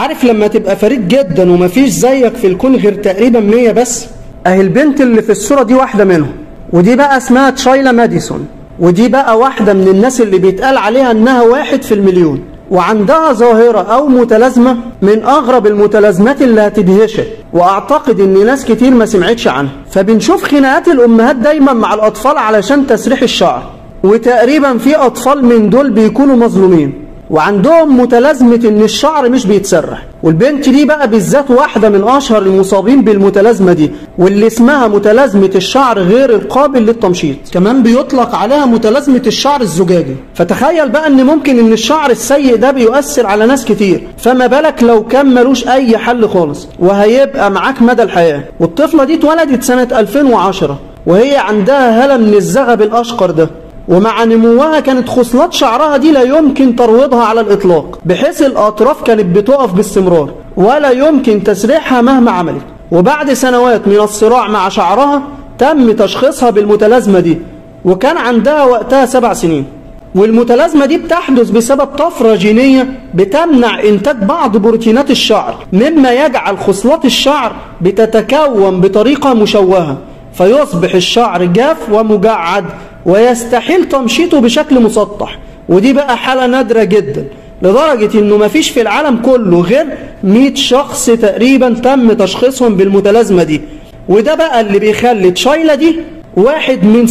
عارف لما تبقى فريد جدا ومفيش زيك في الكون غير تقريبا 100 بس اهي البنت اللي في الصورة دي واحدة منهم ودي بقى اسمها تشايلا ماديسون ودي بقى واحدة من الناس اللي بيتقال عليها انها واحد في المليون وعندها ظاهرة أو متلازمة من أغرب المتلازمات اللي هتدهشك وأعتقد إن ناس كتير ما سمعتش عنها فبنشوف خناقات الأمهات دايما مع الأطفال علشان تسريح الشعر وتقريبا في أطفال من دول بيكونوا مظلومين وعندهم متلازمة ان الشعر مش بيتسرح والبنت دي بقى بالذات واحدة من اشهر المصابين بالمتلازمة دي واللي اسمها متلازمة الشعر غير القابل للتمشيط كمان بيطلق عليها متلازمة الشعر الزجاجي فتخيل بقى ان ممكن ان الشعر السيء ده بيؤثر على ناس كتير فما بالك لو كان ملوش اي حل خالص وهيبقى معاك مدى الحياة والطفلة دي اتولدت سنة 2010 وهي عندها هالة من الزغب الاشقر ده ومع نموها كانت خصلات شعرها دي لا يمكن ترويضها على الإطلاق بحيث الأطراف كانت بتقف باستمرار ولا يمكن تسريحها مهما عملت وبعد سنوات من الصراع مع شعرها تم تشخيصها بالمتلازمة دي وكان عندها وقتها سبع سنين والمتلازمة دي بتحدث بسبب طفرة جينية بتمنع إنتاج بعض بروتينات الشعر مما يجعل خصلات الشعر بتتكون بطريقة مشوهة فيصبح الشعر جاف ومجعد ويستحيل تمشيطه بشكل مسطح ودي بقى حالة نادرة جدا لدرجة انه مفيش في العالم كله غير 100 شخص تقريبا تم تشخيصهم بالمتلازمة دي وده بقى اللي بيخلي تشايلا دي واحد من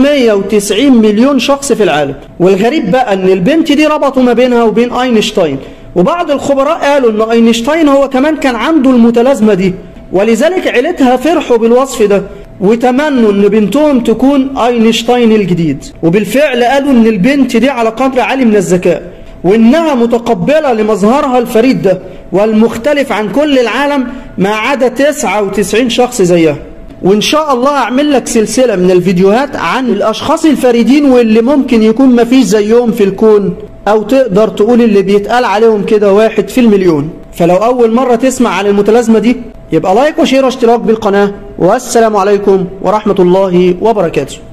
790 مليون شخص في العالم والغريب بقى ان البنت دي ربطوا ما بينها وبين اينشتاين وبعض الخبراء قالوا ان اينشتاين هو كمان كان عنده المتلازمة دي ولذلك عيلتها فرحوا بالوصف ده وتمنوا ان بنتهم تكون اينشتاين الجديد وبالفعل قالوا ان البنت دي على قدر عالي من الذكاء وانها متقبلة لمظهرها الفريد ده والمختلف عن كل العالم ما عدا 99 شخص زيها وان شاء الله اعمل لك سلسلة من الفيديوهات عن الاشخاص الفريدين واللي ممكن يكون مفيش زيهم في الكون او تقدر تقول اللي بيتقال عليهم كده واحد في المليون فلو اول مرة تسمع عن المتلازمة دي يبقى لايك وشير واشتراك بالقناة والسلام عليكم ورحمة الله وبركاته